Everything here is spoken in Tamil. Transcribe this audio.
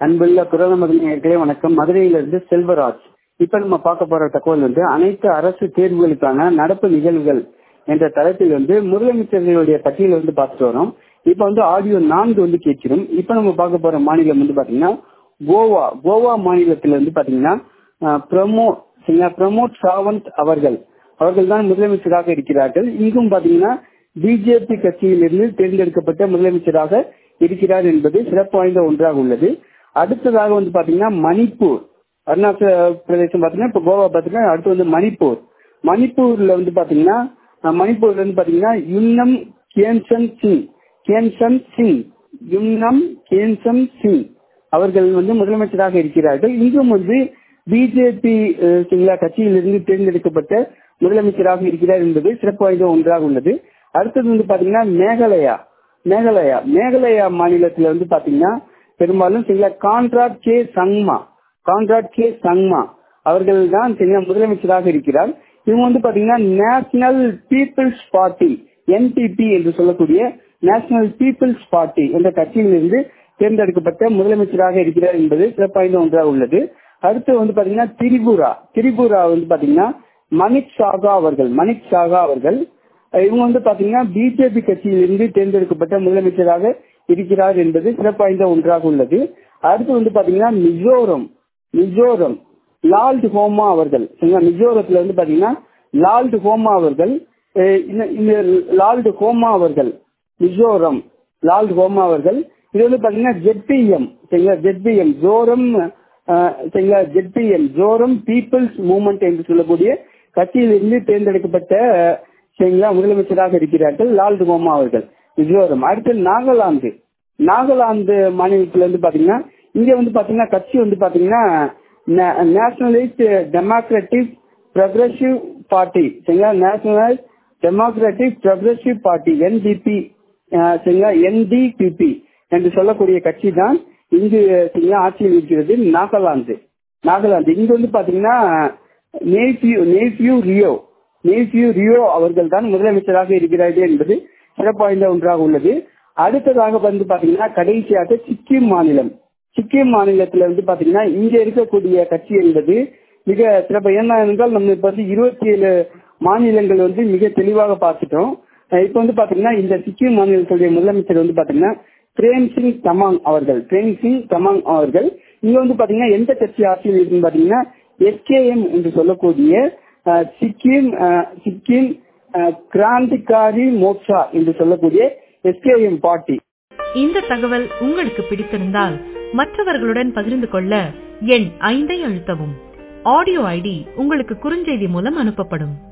அன்புள்ள குரல் மகனே வணக்கம் மதுரையிலிருந்து செல்வராஜ் இப்ப நம்ம பார்க்க போற தகவல் வந்து அனைத்து அரசு தேர்வுகளுக்கான நடப்பு நிகழ்வுகள் என்ற தளத்தில் வந்து முதலமைச்சர்களுடைய பட்டியல் வந்து பார்த்துட்டு வரோம் இப்ப வந்து ஆடியோ நான்கு வந்து கேட்கிறோம் இப்ப நம்ம பார்க்க போற மாநிலம் வந்து பாத்தீங்கன்னா கோவா கோவா மாநிலத்தில் வந்து பாத்தீங்கன்னா பிரமோ பிரமோத் சாவந்த் அவர்கள் அவர்கள் தான் முதலமைச்சராக இருக்கிறார்கள் இங்கும் பாத்தீங்கன்னா பிஜேபி கட்சியிலிருந்து தேர்ந்தெடுக்கப்பட்ட முதலமைச்சராக இருக்கிறார் என்பது சிறப்பு வாய்ந்த ஒன்றாக உள்ளது அடுத்ததாக வந்து பாத்தீங்கன்னா மணிப்பூர் அருணாச்சல பிரதேசம் பாத்தீங்கன்னா இப்ப கோவா பாத்தீங்கன்னா அடுத்து வந்து மணிப்பூர் மணிப்பூர்ல வந்து பாத்தீங்கன்னா மணிப்பூர்ல வந்து பாத்தீங்கன்னா யுன்னம் கேன்சன் சிங் கேன்சன் சிங் யுன்னம் கேன்சன் சிங் அவர்கள் வந்து முதலமைச்சராக இருக்கிறார்கள் இங்கும் வந்து பிஜேபி கட்சியிலிருந்து தேர்ந்தெடுக்கப்பட்ட முதலமைச்சராக இருக்கிறார் என்பது சிறப்பு வாய்ந்த ஒன்றாக உள்ளது அடுத்தது வந்து பாத்தீங்கன்னா மேகாலயா மேகாலயா மேகாலயா மாநிலத்துல வந்து பாத்தீங்கன்னா பெரும்பாலும் சில Conrad K Sangma Conrad K Sangma அவர்கள் தான் முதலமைச்சராக இருக்கிறார் இவங்க வந்து பாத்தீங்கன்னா நேஷனல் பீப்புள்ஸ் பார்ட்டி என்பிபி என்று சொல்லக்கூடிய நேஷனல் பீப்புள்ஸ் பார்ட்டி என்ற கட்சியிலிருந்து தேர்ந்தெடுக்கப்பட்ட முதலமைச்சராக இருக்கிறார் என்பது சிறப்பாய்ந்த ஒன்றாக உள்ளது அடுத்து வந்து பாத்தீங்கன்னா திரிபுரா திரிபுரா வந்து பாத்தீங்கன்னா மணிக் சாகா அவர்கள் மணிக் சாகா அவர்கள் இவங்க வந்து பாத்தீங்கன்னா பிஜேபி கட்சியிலிருந்து தேர்ந்தெடுக்கப்பட்ட முதலமைச்சராக இருக்கிறார் என்பது சிறப்பாய்ந்த ஒன்றாக உள்ளது அடுத்து வந்து பாத்தீங்கன்னா மிசோரம் மிசோரம் லால்ட் ஹோமா அவர்கள் மிசோரத்துல வந்து பாத்தீங்கன்னா லால்ட் ஹோமா அவர்கள் இந்த லால்ட் ஹோமா அவர்கள் மிசோரம் லால்ட் ஹோமா அவர்கள் இது வந்து பாத்தீங்கன்னா ஜெட்பிஎம் சரிங்களா ஜெட்பிஎம் ஜோரம் சரிங்களா ஜெட்பிஎம் ஜோரம் பீப்புள்ஸ் மூவ்மெண்ட் என்று சொல்லக்கூடிய கட்சியிலிருந்து தேர்ந்தெடுக்கப்பட்ட சரிங்களா முதலமைச்சராக இருக்கிறார்கள் லால்டு கோமா அவர்கள் மிசோரம் அடுத்து நாகாலாந்து நாகாலாந்து மாநிலத்துல வந்து பாத்தீங்கன்னா இங்க வந்து பாத்தீங்கன்னா கட்சி வந்து பாத்தீங்கன்னா நேஷனலிஸ்ட் டெமோக்ராட்டிக் ப்ரொக்ரெசிவ் பார்ட்டி சரிங்களா nationalist democratic progressive party N P P சரிங்களா என்டிபிபி என்று சொல்லக்கூடிய கட்சி தான் இங்கு சரிங்களா ஆட்சியில் இருக்கிறது நாகாலாந்து நாகாலாந்து இங்க வந்து பாத்தீங்கன்னா நேஃபியூ நேஃபியூ ரியோ நேஃபியூ ரியோ அவர்கள் தான் முதலமைச்சராக இருக்கிறார்கள் என்பது சிறப்பு வாய்ந்த ஒன்றாக உள்ளது அடுத்ததாக வந்து பாத்தீங்கன்னா கடைசியாக சிக்கிம் மாநிலம் சிக்கிம் மாநிலத்துல வந்து பாத்தீங்கன்னா இங்க இருக்கக்கூடிய கட்சி என்பது மிக சிறப்பு என்ன என்றால் நம்ம இப்ப வந்து இருபத்தி ஏழு மாநிலங்கள் வந்து மிக தெளிவாக பார்த்துட்டோம் இப்ப வந்து பாத்தீங்கன்னா இந்த சிக்கிம் மாநிலத்துடைய முதலமைச்சர் வந்து பாத்தீங்கன்னா பிரேம் சிங் தமாங் அவர்கள் பிரேம் சிங் தமாங் அவர்கள் இங்க வந்து பாத்தீங்கன்னா எந்த கட்சி ஆட்சியில் இருக்குன்னு பாத்தீங்கன்னா எஸ்கேஎம் என்று சொல்லக்கூடிய சிக்கிம் சிக்கிம் கிராந்திகாரி மோர்ச்சா என்று சொல்லக்கூடிய எஸ்கேஎம் பார்ட்டி இந்த தகவல் உங்களுக்கு பிடித்திருந்தால் மற்றவர்களுடன் பகிர்ந்து கொள்ள எண் ஐந்தை அழுத்தவும் ஆடியோ ஐடி உங்களுக்கு குறுஞ்செய்தி மூலம் அனுப்பப்படும்